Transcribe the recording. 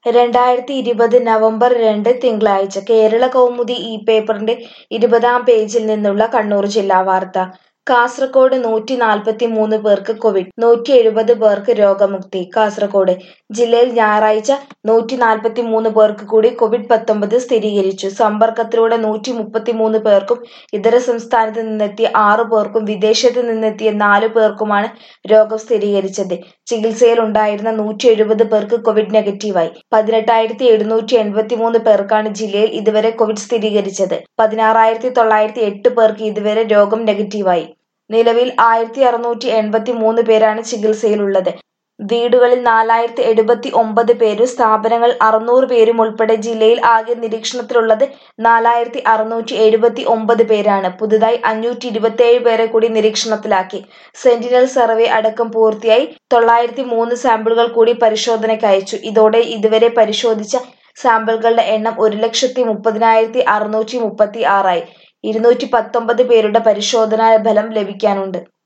രണ്ടായിരത്തി ഇരുപത് നവംബർ രണ്ട് തിങ്കളാഴ്ച കേരള കൗമുദി ഈ പേപ്പറിന്റെ ഇരുപതാം പേജിൽ നിന്നുള്ള കണ്ണൂർ ജില്ലാ വാർത്ത കാസർകോട് നൂറ്റി നാൽപ്പത്തി മൂന്ന് പേർക്ക് കോവിഡ് നൂറ്റി എഴുപത് പേർക്ക് രോഗമുക്തി കാസർകോട് ജില്ലയിൽ ഞായറാഴ്ച നൂറ്റി നാൽപ്പത്തി മൂന്ന് പേർക്ക് കൂടി കോവിഡ് പത്തൊമ്പത് സ്ഥിരീകരിച്ചു സമ്പർക്കത്തിലൂടെ നൂറ്റി മുപ്പത്തി മൂന്ന് പേർക്കും ഇതര സംസ്ഥാനത്ത് നിന്നെത്തിയ ആറു പേർക്കും വിദേശത്ത് നിന്നെത്തിയ നാലു പേർക്കുമാണ് രോഗം സ്ഥിരീകരിച്ചത് ചികിത്സയിലുണ്ടായിരുന്ന നൂറ്റി എഴുപത് പേർക്ക് കോവിഡ് നെഗറ്റീവായി പതിനെട്ടായിരത്തി എഴുന്നൂറ്റി എൺപത്തി മൂന്ന് പേർക്കാണ് ജില്ലയിൽ ഇതുവരെ കോവിഡ് സ്ഥിരീകരിച്ചത് പതിനാറായിരത്തി തൊള്ളായിരത്തി എട്ട് പേർക്ക് ഇതുവരെ രോഗം നെഗറ്റീവായി നിലവിൽ ആയിരത്തി അറുന്നൂറ്റി എൺപത്തി മൂന്ന് പേരാണ് ചികിത്സയിലുള്ളത് വീടുകളിൽ നാലായിരത്തി എഴുപത്തി ഒമ്പത് പേരും സ്ഥാപനങ്ങൾ അറുന്നൂറ് പേരും ഉൾപ്പെടെ ജില്ലയിൽ ആകെ നിരീക്ഷണത്തിലുള്ളത് നാലായിരത്തി അറുന്നൂറ്റി എഴുപത്തി ഒമ്പത് പേരാണ് പുതുതായി അഞ്ഞൂറ്റി ഇരുപത്തിയേഴ് പേരെ കൂടി നിരീക്ഷണത്തിലാക്കി സെന്റിനൽ സർവേ അടക്കം പൂർത്തിയായി തൊള്ളായിരത്തി മൂന്ന് സാമ്പിളുകൾ കൂടി പരിശോധനയ്ക്ക് അയച്ചു ഇതോടെ ഇതുവരെ പരിശോധിച്ച സാമ്പിളുകളുടെ എണ്ണം ഒരു ലക്ഷത്തി മുപ്പതിനായിരത്തി അറുന്നൂറ്റി മുപ്പത്തി ആറായി ഇരുന്നൂറ്റി പത്തൊമ്പത് പേരുടെ പരിശോധനാ ഫലം ലഭിക്കാനുണ്ട്